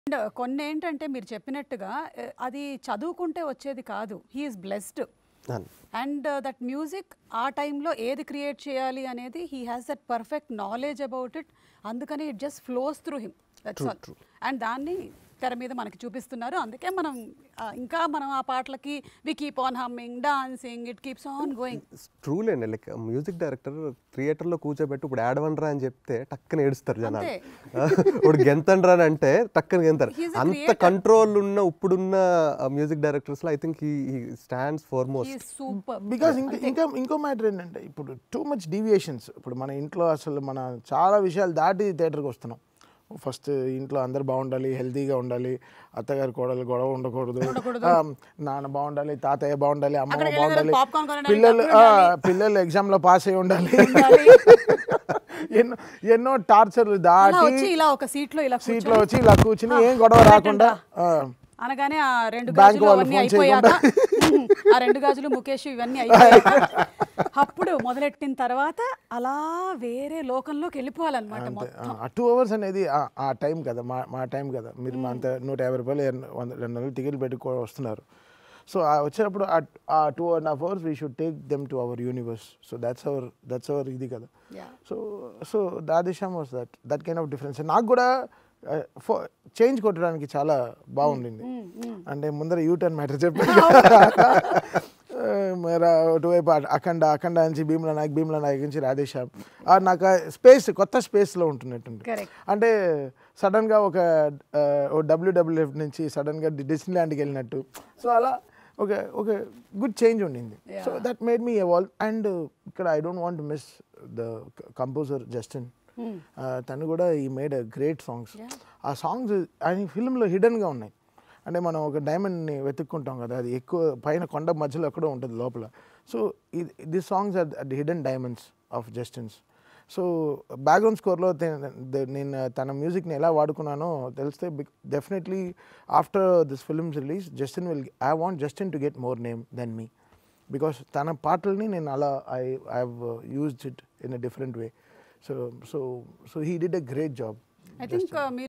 And కొన్ని ఏంటంటే మీరు చెప్పినట్టుగా eh, అది చదువుకుంటే వచ్చేది కాదు హీఈస్ బ్లెస్డ్ అవును. అండ్ దట్ మ్యూజిక్ ఆ టైంలో ఏది క్రియేట్ చేయాలి అనేది he has that perfect knowledge about it అందుకని it just flows through him that's all and దాన్ని తెర మీద మనకి చూపిస్తున్నారు అందుకే మనం ఆ, ఇంకా మనం ఆ పాటలకి we keep on humming dancing it keeps on going truly అండి లైక్ మ్యూజిక్ డైరెక్టర్ థియేటర్లో కూర్చోబెట్టి ఇప్పుడు యాడవనరా అని చెప్తే టక్కన ఏడుస్తారు జనాలు అంతే. ఇప్పుడు గెంతండ్రా అని అంటే టక్కన గెంతారు He's a అంత creator. కంట్రోల్ ఉన్న ఇప్పుడున్న మ్యూజిక్ డైరెక్టర్స్లో I think he stands far most super because ఇంకా ఇంకా ఇంకో మ్యాటర్ ఏంటంటే ఇప్పుడు టూ మచ్ డీవియేషన్స్ ఇప్పుడు మన ఇంట్లో అసలు మన చాలా విషయాలు దాటి థియేటర్కి వస్తున్నాం ఫస్ట్ ఇంట్లో అందరు బాగుండాలి హెల్తీగా ఉండాలి అత్తగారి కోడలు గొడవ ఉండకూడదు ఆ, నాన్న బాగుండాలి తాతయ్య బాగుండాలి అమ్మమ్మ అక్కడికి బాగుండాలి వెళ్ళేదానికి popcorn కొనడానికి పిల్లలు డబ్బులు ఆ, పిల్లలు ఎగ్జామ్లో పాస్ అయి ఉండాలి ఎన్నో ఎన్నో టార్చర్లు అలా దాటి వచ్చి ఇలా ఒక సీట్ లో ఇలా సీట్లో వచ్చి ఇలా కూర్చుని ఏం గొడవ రాకుండా ఆ, అనగానే ఆ రెండు బ్యాంక్ గాజులు వాళ్ళు అవన్నీ ఫోన్ అయిపోయాక ఆ రెండు గాజులు ముఖేష్ ఇవన్నీ అయిపోయాక అప్పుడు మొదలెట్టిన తర్వాత అలా వేరే లోకంలోకి వెళ్ళిపోవాలన్నమాట అంతే మొత్తం ఆ టూ అవర్స్ అనేది ఆ- ఆ టైం కదా మా మా టైం కదా మీరు మా అంత నూట యాభై రూపాయలు ఎన్- వంద రెండు వందలు టికెట్ పెట్టుకో వస్తున్నారు సో ఆ వచ్చేటప్పుడు ఆ- ఆ two and half hours we should take them to our universe so that's our that's our ఇది కదా Yeah. సో సో దాదిశామ్ was that that kind of difference నాకు కూడా చేంజ్ కొట్టడానికి చాలా బాగుండింది అంటే ముందర యూ టర్న్ మ్యాటర్ చెప్పాను మరి అటువైపు అ- అఖండ అఖండ నుంచి భీమ్లా నాయక్ భీమ్లా నాయక్ నుంచి రాధేశ్యామ్ ఆ నాకు స్పేస్ కొత్త స్పేస్లో ఉంటున్నట్టుంది Correct. అంటే సడన్గా ఒక డబ్ల్యూడబ్ల్యూఎఫ్ నుంచి సడన్గా డిస్నీ ల్యాండ్కి వెళ్ళినట్టు సో అలా ఒక ఒక గుడ్ చేంజ్ ఉండింది so that made me evolve and ఇక్కడ I don't want miss the composer Justin తను కూడా ఈ మేడ్ గ్రేట్ సాంగ్స్ ఆ సాంగ్స్ ఆయన ఫిల్మ్లో హిడెన్గా ఉన్నాయి అంటే మనం ఒక డైమండ్ని వెతుక్కుంటాం కదా అది ఎక్కువ పైన కొండ మధ్యలో ఎక్కడో ఉంటుంది లోపల so the songs are the hidden diamonds of Justin's so background స్కోర్లో నేను తన మ్యూజిక్ని ఎలా వాడుకున్నానో తెలిస్తే definitely after this film's release Justin will I want Justin to get more name then me because తన పాటల్ని నేను అలా I I used it in a different way so so so he did a great job I think మీరు